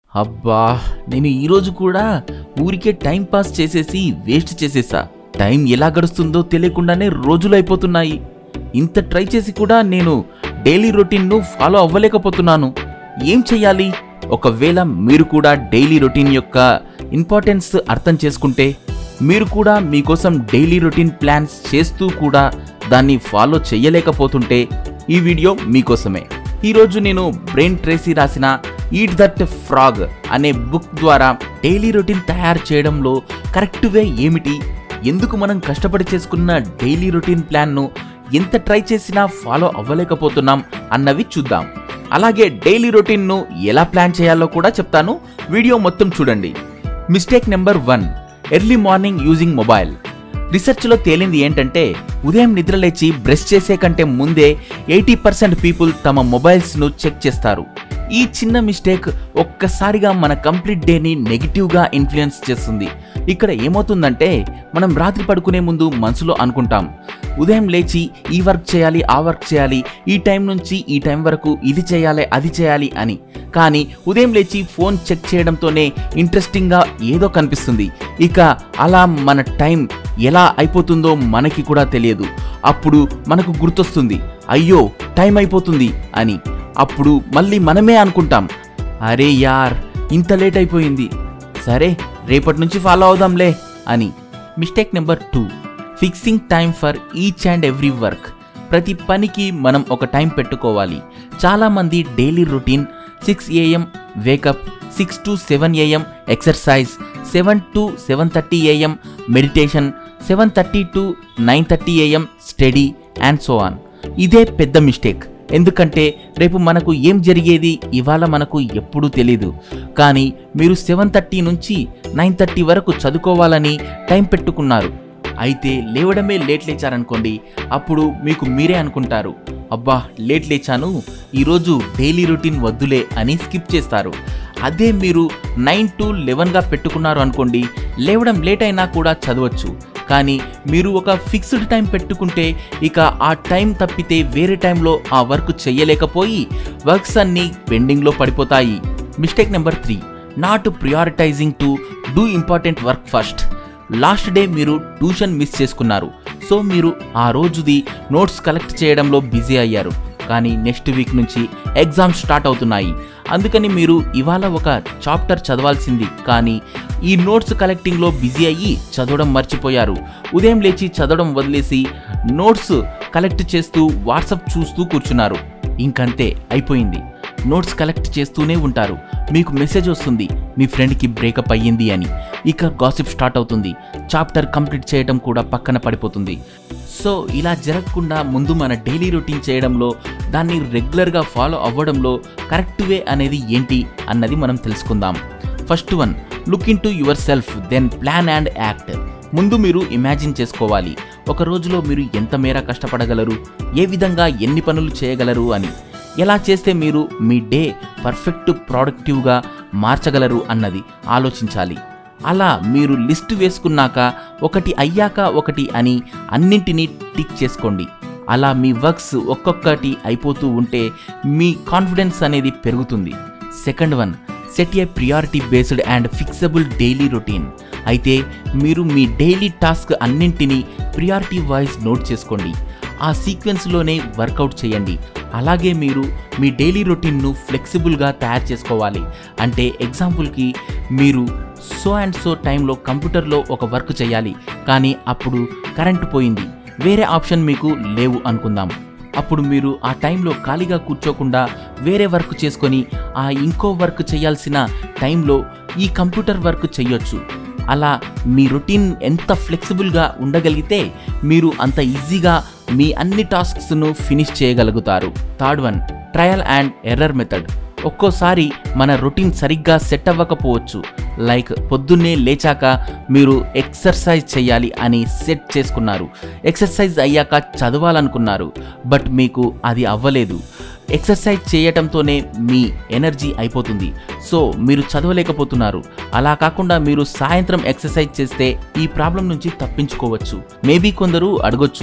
అబ్బా నేను ఈరోజు కూడా ఊరికే టైం పాస్ చేసేసి వేస్ట్ చేసేసా టైం ఎలా గడుస్తుందో తెలియకుండానే రోజులు అయిపోతున్నాయి ఇంత ట్రై చేసి కూడా నేను డైలీ రొటీన్ను ఫాలో అవ్వలేకపోతున్నాను ఏం చెయ్యాలి ఒకవేళ మీరు కూడా డైలీ రొటీన్ యొక్క ఇంపార్టెన్స్ అర్థం చేసుకుంటే మీరు కూడా మీకోసం డైలీ రొటీన్ ప్లాన్స్ చేస్తూ కూడా దాన్ని ఫాలో చేయలేకపోతుంటే ఈ వీడియో మీకోసమే ఈరోజు నేను బ్రెయిన్ ట్రేసీ రాసిన ఈట్ దట్ ఫ్రాగ్ అనే బుక్ ద్వారా డైలీ రొటీన్ తయారు చేయడంలో కరెక్ట్ వే ఏమిటి ఎందుకు మనం కష్టపడి చేసుకున్న డైలీ రొటీన్ ప్లాన్ను ఎంత ట్రై చేసినా ఫాలో అవ్వలేకపోతున్నాం అన్నవి చూద్దాం అలాగే డైలీ రొటీన్ను ఎలా ప్లాన్ చేయాలో కూడా చెప్తాను వీడియో మొత్తం చూడండి mistake number one early morning using mobile రీసెర్చ్లో తేలింది ఏంటంటే ఉదయం నిద్రలేచి బ్రష్ చేసే కంటే ముందే ఎయిటీ పర్సెంట్ పీపుల్ తమ మొబైల్స్ను చెక్ చేస్తారు ఈ చిన్న మిస్టేక్ ఒక్కసారిగా మన కంప్లీట్ డేని నెగిటివ్గా ఇన్ఫ్లుయెన్స్ చేస్తుంది ఇక్కడ ఏమవుతుందంటే మనం రాత్రి పడుకునే ముందు మనసులో అనుకుంటాం ఉదయం లేచి ఈ వర్క్ చేయాలి ఆ వర్క్ చేయాలి ఈ టైం నుంచి ఈ టైం వరకు ఇది చేయాలి అది చేయాలి అని కానీ ఉదయం లేచి ఫోన్ చెక్ చేయడంతోనే ఇంట్రెస్టింగ్గా ఏదో కనిపిస్తుంది ఇక అలా మన టైం ఎలా అయిపోతుందో మనకి కూడా తెలియదు అప్పుడు మనకు గుర్తొస్తుంది అయ్యో టైం అయిపోతుంది అని అప్పుడు మళ్ళీ మనమే అనుకుంటాం అరే యార్ ఇంత లేట్ అయిపోయింది సరే రేపటి నుంచి ఫాలో అవుదాంలే అని mistake number two fixing time for each and every work ప్రతి పనికి మనం ఒక టైం పెట్టుకోవాలి చాలామంది daily routine six AM wake up six to seven AM exercise seven to seven thirty AM meditation seven thirty to nine thirty AM study and so on ఇదే పెద్ద mistake ఎందుకంటే రేపు మనకు ఏం జరిగేది ఇవాళ మనకు ఎప్పుడూ తెలీదు కానీ మీరు సెవెన్ థర్టీ నుంచి నైన్ థర్టీ వరకు చదువుకోవాలని టైం పెట్టుకున్నారు అయితే లేవడమే లేట్ లేచారనుకోండి అప్పుడు మీకు మీరే అనుకుంటారు అబ్బా లేట్ లేచాను ఈరోజు డైలీ రొటీన్ వద్దులే అని స్కిప్ చేస్తారు అదే మీరు నైన్ టు లెవెన్గా పెట్టుకున్నారు అనుకోండి లేవడం లేట్ అయినా కూడా చదవచ్చు కానీ మీరు ఒక ఫిక్స్డ్ టైం పెట్టుకుంటే ఇక ఆ టైం తప్పితే వేరే టైంలో ఆ వర్క్ చేయలేకపోయి వర్క్స్ అన్నీ పెండింగ్లో పడిపోతాయి mistake number three not prioritising to do important work first last day మీరు ట్యూషన్ మిస్ చేసుకున్నారు సో మీరు ఆ రోజుది నోట్స్ కలెక్ట్ చేయడంలో బిజీ అయ్యారు కానీ నెక్స్ట్ వీక్ నుంచి ఎగ్జామ్స్ స్టార్ట్ అవుతున్నాయి అందుకని మీరు ఇవాళ ఒక చాప్టర్ చదవాల్సింది కానీ ఈ నోట్స్ కలెక్టింగ్లో బిజీ అయ్యి చదవడం మర్చిపోయారు ఉదయం లేచి చదవడం వదిలేసి నోట్స్ కలెక్ట్ చేస్తూ వాట్సాప్ చూస్తూ కూర్చున్నారు ఇంకంతే అయిపోయింది నోట్స్ కలెక్ట్ చేస్తూనే ఉంటారు మీకు మెసేజ్ వస్తుంది మీ ఫ్రెండ్కి బ్రేకప్ అయ్యింది అని ఇక గాసిప్ స్టార్ట్ అవుతుంది చాప్టర్ కంప్లీట్ చేయడం కూడా పక్కన పడిపోతుంది సో ఇలా జరగకుండా ముందు మన డైలీ రొటీన్ చేయడంలో దాన్ని రెగ్యులర్గా ఫాలో అవ్వడంలో కరెక్ట్ వే అనేది ఏంటి అన్నది మనం తెలుసుకుందాం first one look into yourself then plan and act ముందు మీరు ఇమాజిన్ చేసుకోవాలి ఒక రోజులో మీరు ఎంత మేర కష్టపడగలరు ఏ విధంగా ఎన్ని పనులు చేయగలరు అని ఎలా చేస్తే మీరు మీ డే పర్ఫెక్ట్ ప్రొడక్టివ్గా మార్చగలరు అన్నది ఆలోచించాలి అలా మీరు లిస్ట్ వేసుకున్నాక ఒకటి అయ్యాక ఒకటి అని అన్నింటినీ టిక్ చేసుకోండి అలా మీ వర్క్స్ ఒక్కొక్కటి అయిపోతూ ఉంటే మీ కాన్ఫిడెన్స్ అనేది పెరుగుతుంది second one set a priority based and fixable daily routine అయితే మీరు మీ డైలీ టాస్క్ అన్నింటినీ ప్రియారిటీ వైజ్ నోట్ చేసుకోండి ఆ సీక్వెన్స్లోనే వర్కౌట్ చేయండి అలాగే మీరు మీ డైలీ రొటీన్ను ఫ్లెక్సిబుల్గా తయారు చేసుకోవాలి అంటే ఎగ్జాంపుల్కి మీరు సో అండ్ సో టైంలో కంప్యూటర్లో ఒక వర్క్ చేయాలి కానీ అప్పుడు కరెంటు పోయింది వేరే ఆప్షన్ మీకు లేవు అనుకుందాం అప్పుడు మీరు ఆ టైంలో ఖాళీగా కూర్చోకుండా వేరే వర్క్ చేసుకొని ఆ ఇంకో వర్క్ చేయాల్సిన టైంలో ఈ కంప్యూటర్ వర్క్ చేయొచ్చు అలా మీ రొటీన్ ఎంత ఫ్లెక్సిబుల్గా ఉండగలిగితే మీరు అంత ఈజీగా మీ అన్ని టాస్క్స్ను ఫినిష్ చేయగలుగుతారు third one trial and error method ఒక్కోసారి మన రొటీన్ సరిగ్గా సెట్ అవ్వకపోవచ్చు లైక్ పొద్దున్నే లేచాక మీరు ఎక్సర్సైజ్ చేయాలి అని సెట్ చేసుకున్నారు ఎక్సర్సైజ్ అయ్యాక చదవాలనుకున్నారు బట్ మీకు అది అవ్వలేదు ఎక్సర్సైజ్ చేయటంతోనే మీ ఎనర్జీ అయిపోతుంది సో మీరు చదవలేకపోతున్నారు అలా కాకుండా మీరు సాయంత్రం ఎక్సర్సైజ్ చేస్తే ఈ ప్రాబ్లం నుంచి తప్పించుకోవచ్చు మేబీ కొందరు అడగొచ్చు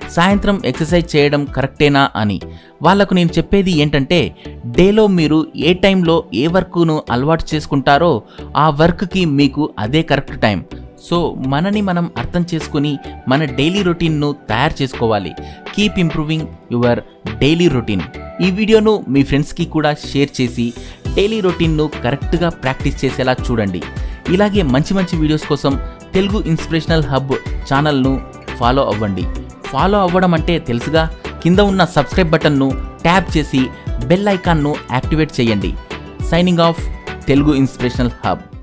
సాయంత్రం ఎక్సర్సైజ్ చేయడం కరెక్టేనా అని వాళ్ళకు నేను చెప్పేది ఏంటంటే డేలో మీరు ఏ టైంలో ఏ వర్క్ను అలవాటు చేసుకుంటారో ఆ వర్క్కి మీకు అదే కరెక్ట్ టైం సో మనని మనం అర్థం చేసుకుని మన డైలీ రొటీన్ను తయారు చేసుకోవాలి keep improving your daily routine ఈ వీడియోను మీ ఫ్రెండ్స్కి కూడా షేర్ చేసి డైలీ రొటీన్ను కరెక్ట్గా ప్రాక్టీస్ చేసేలా చూడండి ఇలాగే మంచి మంచి వీడియోస్ కోసం తెలుగు ఇన్స్పిరేషనల్ హబ్ ఛానల్ను ఫాలో అవ్వండి ఫాలో అవ్వడం అంటే తెలుసుగా కింద ఉన్న సబ్స్క్రైబ్ బటన్ను ట్యాప్ చేసి బెల్ ఐకాన్ను యాక్టివేట్ చేయండి signing off Telugu Inspirational hub